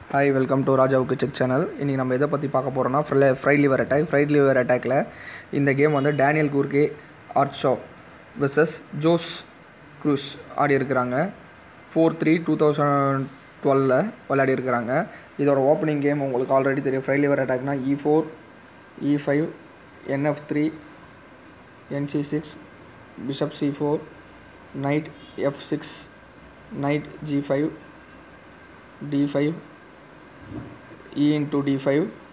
hi welcome to ராஜாவுக்கு check channel இன்றைக்கி நம்ம எதை பற்றி பார்க்க போகிறோம்னா fry fried liver attack fried liver அட்டாக்கில் இந்த கேம் வந்து டேனியல் கூர்கே ஆர்ட்ஷோ வெர்சஸ் ஜோஸ் க்ரூஸ் ஆடி இருக்கிறாங்க ஃபோர் த்ரீ டூ தௌசண்ட் டுவெலில் விளையாடி இருக்கிறாங்க இதோட ஓப்பனிங் கேம் உங்களுக்கு ஆல்ரெடி தெரியும் ஃப்ரைட் லிவர் அட்டாக்னா E four E five N F three N C six bishop C four knight F six knight G five D five e into d5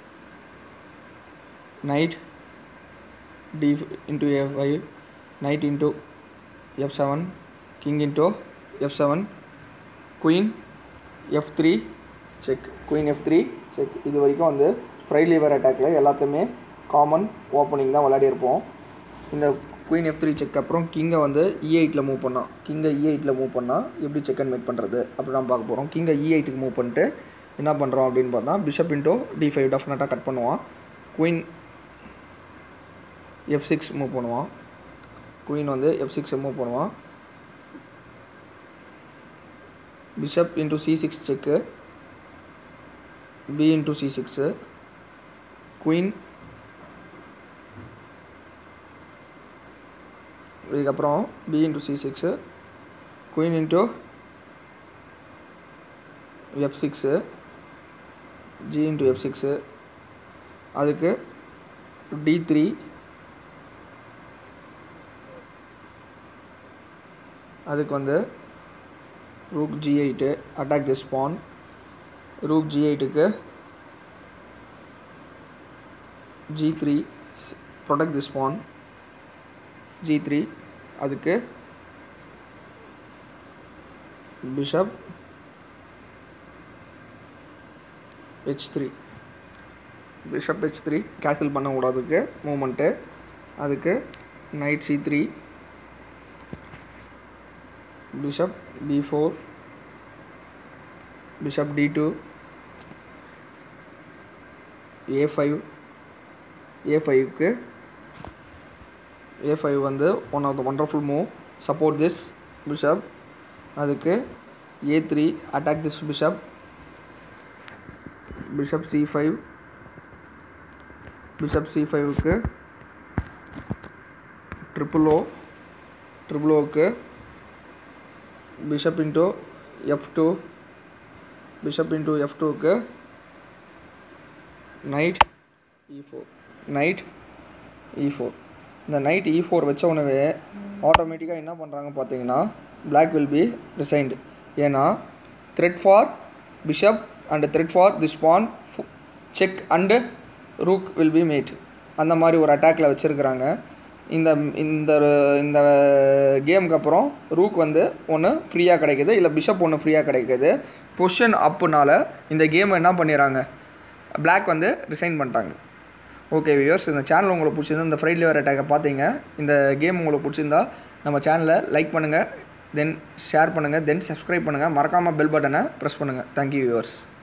knight d into f5 knight into f7 king into f7 queen f3 check queen F three check இது வரைக்கும் வந்து fry lever அட்டாக்கில் எல்லாத்தையுமே common opening தான் விளையாடிருப்போம் இந்த queen F three check அப்புறம் கிங்கை வந்து இ எயிட்டில் move பண்ணோம் கிங்கை இ எயிட்டில் மூவ் பண்ணால் எப்படி செக் அண்ட் மேட் பண்ணுறது அப்படி தான் பார்க்க போகிறோம் கிங்கை இ எயிட்டுக்கு மூவ் பண்ணிட்டு என்ன பண்ணுறோம் அப்படின்னு பார்த்தா பிஷப் இன்டோ டி ஃபைவ் டெஃபினட்டாக கட் பண்ணுவான் குயின் எஃப் சிக்ஸ் மூவ் பண்ணுவான் குயின் வந்து எஃப் சிக்ஸை மூவ் பண்ணுவான் bishop into C six check B into C six queen இதுக்கப்புறம் B into C six queen into F six G into F six அதுக்கு D three அதுக்கு வந்து rook G eight attack the pawn rook G எயிட்டுக்கு G three protect the pawn G three அதுக்கு bishop H three bishop H three cancel பண்ணக்கூடாதுக்கு moment அதுக்கு knight C three bishop D four bishop D two A five A ஃபைவ்க்கு A five வந்து one of the wonderful move support this bishop அதுக்கு A three attack this bishop bishop C five bishop C ஃபைவுக்கு triple O triple ஓக்கு bishop into F two bishop into F டூக்கு knight E four knight E four இந்த knight E four வச்ச உடனே ஆட்டோமேட்டிக்காக என்ன பண்ணுறாங்க பார்த்தீங்கன்னா பிளாக் வில் பி ரிசைன்டு ஏன்னா threat for bishop and threat for the pawn check and rook will be mate அந்த மாதிரி ஒரு அட்டாக்கில் வச்சுருக்குறாங்க இந்த இந்த இந்த கேமுக்கு அப்புறம் ரூக் வந்து ஒன்று ஃப்ரீயாக கிடைக்குது இல்லை பிஷப் ஒன்று ஃப்ரீயாக கிடைக்குது பொஷன் அப்புனால இந்த கேமை என்ன பண்ணிடுறாங்க பிளாக் வந்து ரிசைன் பண்ணிட்டாங்க ஓகே வியூவர்ஸ் இந்த சேனல் உங்களுக்கு பிடிச்சிருந்தா இந்த ஃப்ரைட் லிவர் அட்டாக்கை பார்த்தீங்க இந்த கேம் உங்களுக்கு பிடிச்சிருந்தா நம்ம சேனலை லைக் பண்ணுங்கள் தென் ஷேர் பண்ணுங்கள் தென் சப்ஸ்கிரைப் பண்ணுங்கள் மறக்காமல் பெல் பட்டனை ப்ரெஸ் பண்ணுங்கள் தேங்க்யூ வியூவர்ஸ்